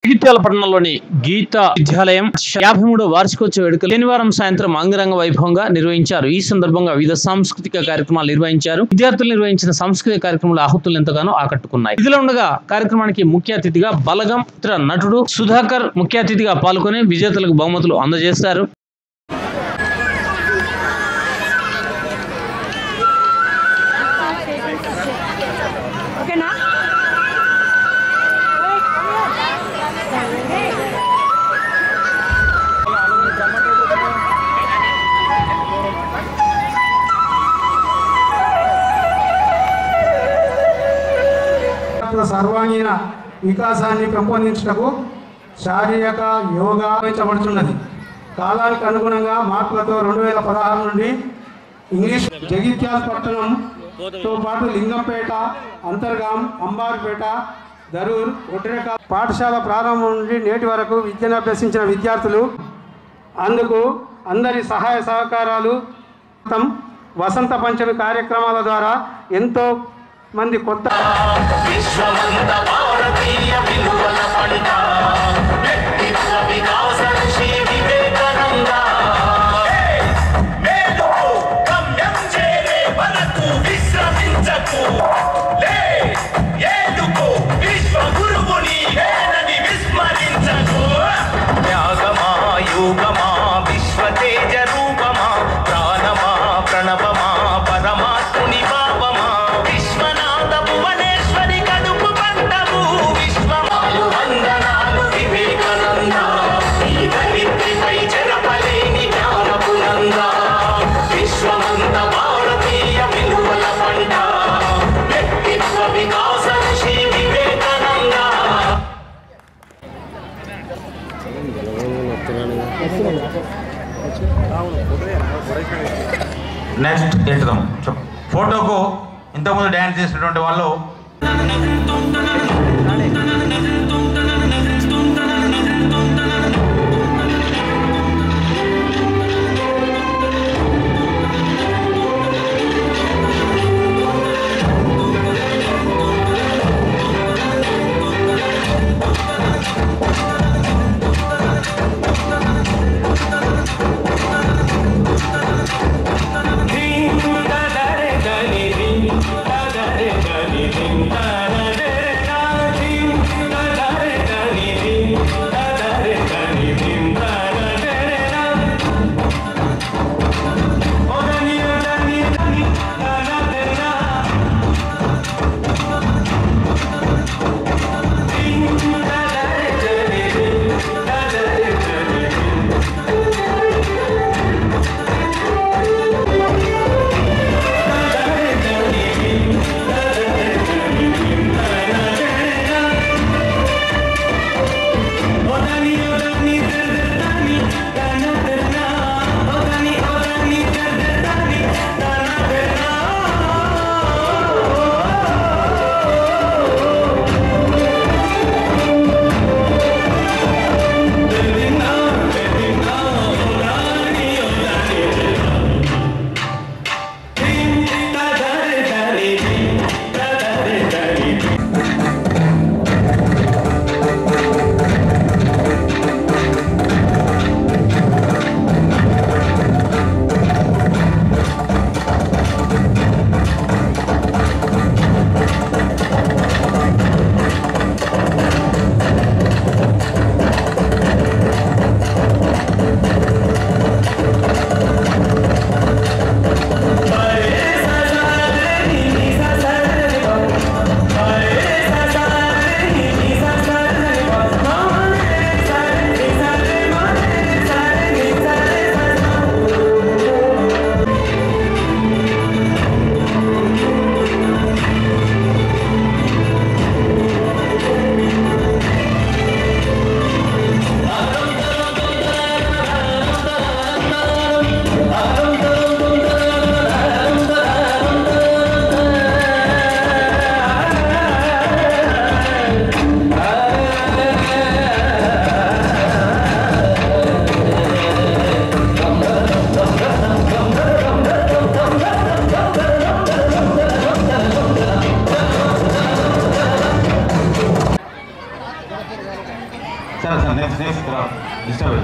జగిత్యాల పట్టణంలోని గీత విద్యాలయం యాభై మూడో వార్షికోత్సవ వేడుకలు శనివారం సాయంత్రం అంగరంగ వైభవంగా నిర్వహించారు ఈ సందర్భంగా వివిధ సాంస్కృతిక కార్యక్రమాలు నిర్వహించారు విద్యార్థులు నిర్వహించిన సాంస్కృతిక కార్యక్రమాల ఆహుతులు ఎంతగానో ఆకట్టుకున్నాయి ఇదిలో ఉండగా కార్యక్రమానికి ముఖ్య అతిథిగా బలగం చిత్ర నటుడు సుధాకర్ ముఖ్య అతిథిగా పాల్గొని విజేతలకు బహుమతులు అందజేశారు ఓకేనా విద్యార్థుల సర్వాంగీణ వికాసాన్ని పెంపొందించుటకు శారీరక యోగా నిర్వహించబడుతున్నది కాలానికి అనుగుణంగా మార్పులతో రెండు వేల పదహారు నుండి ఇంగ్లీష్ జగిత్యాల పట్టణంతో పాటు లింగంపేట అంతర్గాం అంబార్పేట దరూర్ ఒడ్రెక పాఠశాల ప్రారంభం నుండి నేటి వరకు విద్యను అభ్యసించిన విద్యార్థులు అందుకు అందరి సహాయ సహకారాలు తమ్ వసంత పంచమి కార్యక్రమాల ద్వారా ఎంతో మంది కొత్త విశ్వమంత భారతీయ విలువల పంట వ్యక్తిత్వ వికాసం శ్రీ వివేకానంద మేలుకో గమ్యం చేరే వరకు విశ్రమించకు లే ఏలుకో విశ్వ గురువు నీవేనని విస్మరించకు త్యాగమా యోగమా విశ్వ తేజ రూపమా ప్రాణమా ప్రణవమా పరమాత్ముని పాపమా విశ్వనాథ భువనేశ్వరి కడుపు పంటవు విశ్వమాలు వందనాలు వివేకానంద ఈ దరిద్రిపై చెరపలేని జ్ఞానపునంద విశ్వమంత భారతీయ విలువల పంట వ్యక్తిత్వ వికాసం శ్రీ వివేకానంద నెక్స్ట్ ఏంటిదాం చెప్పు ఫోటోకు ఇంతకుముందు డ్యాన్స్ చేసినటువంటి వాళ్ళు ధిం దదరే గని ధిం దదరే గని ధిం దదరే సరే సార్ నెక్స్ట్ నెక్స్ట్ డిస్టర్బ్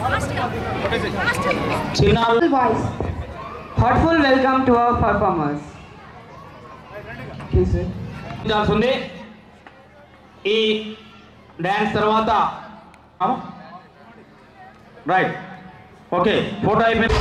చిన్నారు voice. Thoughtful welcome to our performers. Please, sir. ఉంది ఈ డ్యాన్స్ తర్వాత రైట్ ఓకే ఫోటో అయిపోయింది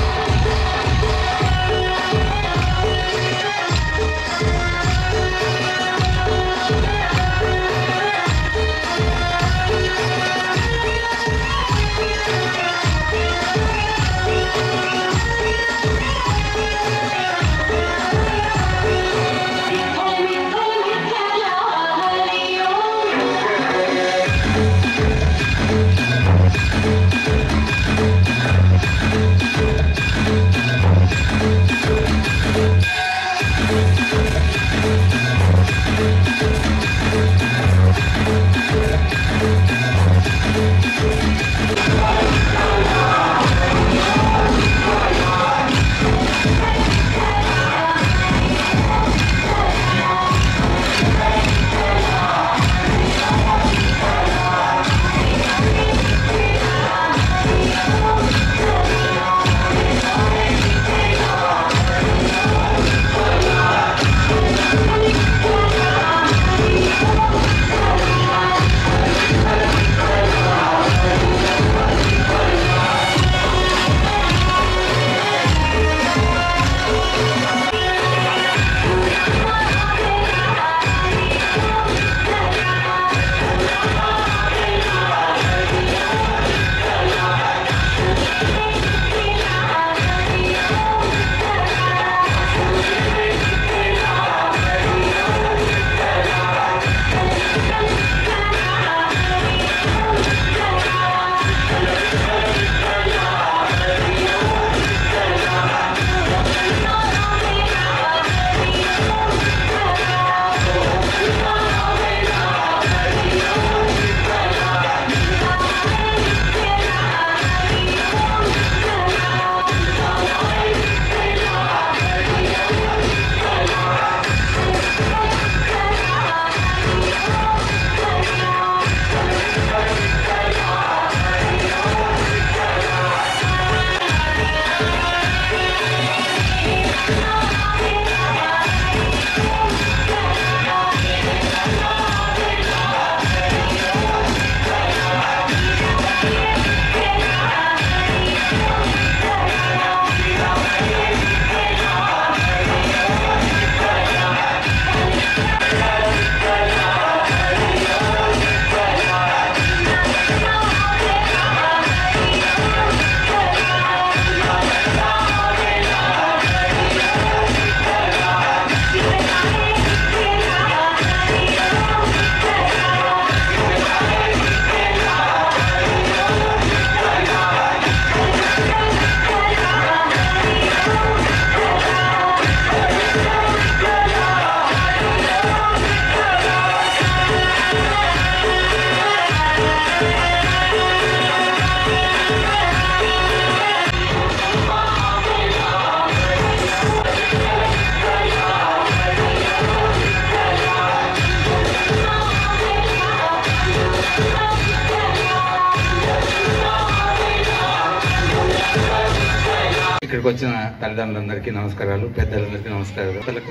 ఇక్కడికి వచ్చిన తల్లిదండ్రులందరికీ నమస్కారాలు పెద్దలందరికీ నమస్కారాలు పెద్దలకు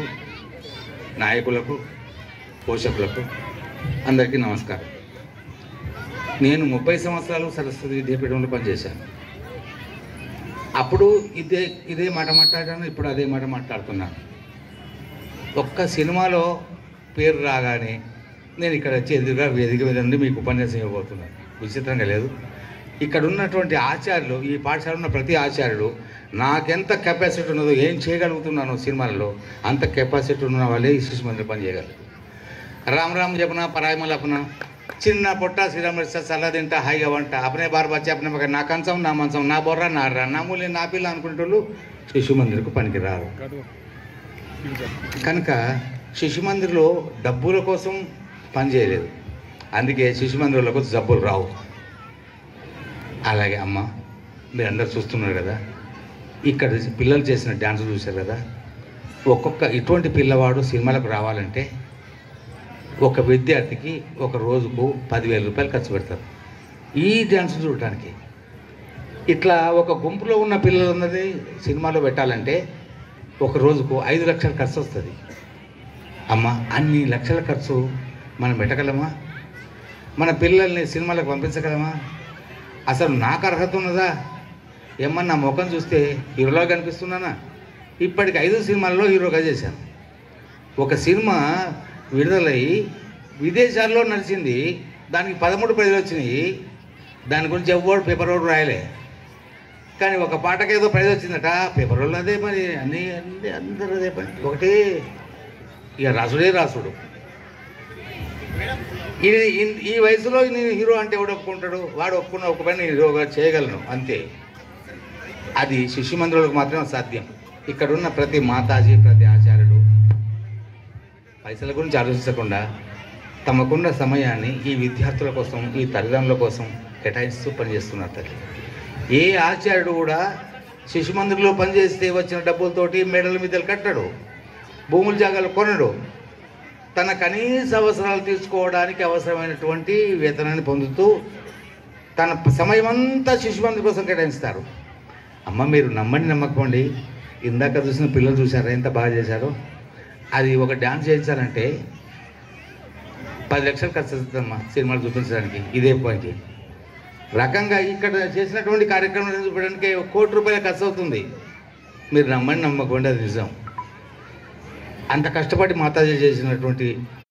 నాయకులకు పోషకులకు అందరికీ నమస్కారం నేను ముప్పై సంవత్సరాలు సరస్వతి విద్యాపీఠంలో పనిచేశాను అప్పుడు ఇదే ఇదే మాట మాట్లాడాను ఇప్పుడు అదే మాట మాట్లాడుతున్నాను ఒక్క సినిమాలో పేరు రాగానే నేను ఇక్కడ వచ్చి ఎదురుగా వేదిక మీద నుండి మీకు ఉపన్యాసం ఇవ్వబోతున్నాను విచిత్రంగా లేదు ఇక్కడ ఉన్నటువంటి ఆచార్యులు ఈ పాఠశాల ఉన్న ప్రతి ఆచార్యుడు నాకెంత కెపాసిటీ ఉన్నదో ఏం చేయగలుగుతున్నానో సినిమాలలో అంత కెపాసిటీ ఉన్న వాళ్ళే ఈ శిశు మందిర పని చేయగలరు రామ్ రామ్ చెప్పిన పరాయమల్ అప్పన చిన్న పొట్ట శ్రీరామ చల్ల తింటా హాయిగా వంట అపనే బార్ బచ్చి అపనే మగ నా కంచం నా మంచం నా బొర్ర నా రా నా మూలి నా పిల్ల అనుకునేటోళ్ళు శిశు మందిరకు పనికి రారు కనుక శిశు మందిర్లో డబ్బుల కోసం పని చేయలేదు అందుకే శిశు మందిరంలో జబ్బులు రావు అలాగే అమ్మ మీరు అందరు చూస్తున్నారు కదా ఇక్కడ పిల్లలు చేసిన డ్యాన్స్ చూశారు కదా ఒక్కొక్క ఇటువంటి పిల్లవాడు సినిమాలకు రావాలంటే ఒక విద్యార్థికి ఒక రోజుకు పదివేల రూపాయలు ఖర్చు పెడతారు ఈ డ్యాన్స్ చూడటానికి ఇట్లా ఒక గుంపులో ఉన్న పిల్లలందరినీ సినిమాలో పెట్టాలంటే ఒక రోజుకు ఐదు లక్షల ఖర్చు వస్తుంది అమ్మ అన్ని లక్షల ఖర్చు మనం పెట్టగలమా మన పిల్లల్ని సినిమాలకు పంపించగలమా అసలు నాకు అర్హత ఉన్నదా ఏమన్నా నా ముఖం చూస్తే హీరోలా కనిపిస్తున్నానా ఇప్పటికి ఐదు సినిమాల్లో హీరోగా చేశాను ఒక సినిమా విడుదలై విదేశాల్లో నడిచింది దానికి పదమూడు ప్రైజులు వచ్చినాయి దాని గురించి ఎవ్వడు పేపర్ రోడ్ రాయలే కానీ ఒక పాటకి ఏదో ప్రైజ్ వచ్చిందట పేపర్ వాళ్ళు అదే పని అన్ని అన్ని అందరూ అదే పని ఒకటి ఇక రాసుడే రాసుడు ఇది ఇన్- ఈ వయసులో నేను హీరో అంటే ఎవడు ఒప్పుకుంటాడు వాడు ఒప్పుకున్న ఒక పని నేను హీరోగా చేయగలను అంతే అది శిశు మందిరులకు మాత్రమే సాధ్యం ఇక్కడున్న ప్రతి మాతాజీ ప్రతి ఆచార్యుడు పైసల గురించి ఆలోచించకుండా తమకున్న సమయాన్ని ఈ విద్యార్థుల కోసం ఈ తల్లిదండ్రుల కోసం కేటాయిస్తూ పనిచేస్తున్నారు తల్లి ఏ ఆచార్యుడు కూడా శిశు మందిరంలో పనిచేస్తే వచ్చిన డబ్బులతోటి మెడల మీద కట్టడు భూముల జాగాలు కొనడు తన కనీస అవసరాలు తీర్చుకోవడానికి అవసరమైనటువంటి వేతనాన్ని పొందుతూ తన సమయం అంతా శిశు మందిరం కోసం కేటాయిస్తారు అమ్మ మీరు నమ్మండి నమ్మకపోండి ఇందాక చూసిన పిల్లలు చూసారా ఎంత బాగా చేశారో అది ఒక డ్యాన్స్ చేయించాలంటే పది లక్షలు ఖర్చు అవుతుందమ్మా సినిమాలు చూపించడానికి ఇదే పనికి రకంగా ఇక్కడ చేసినటువంటి కార్యక్రమం చూపించడానికి ఒక కోటి రూపాయల ఖర్చు అవుతుంది మీరు నమ్మండి నమ్మకండి అది నిజం అంత కష్టపడి మాతాజీ చేసినటువంటి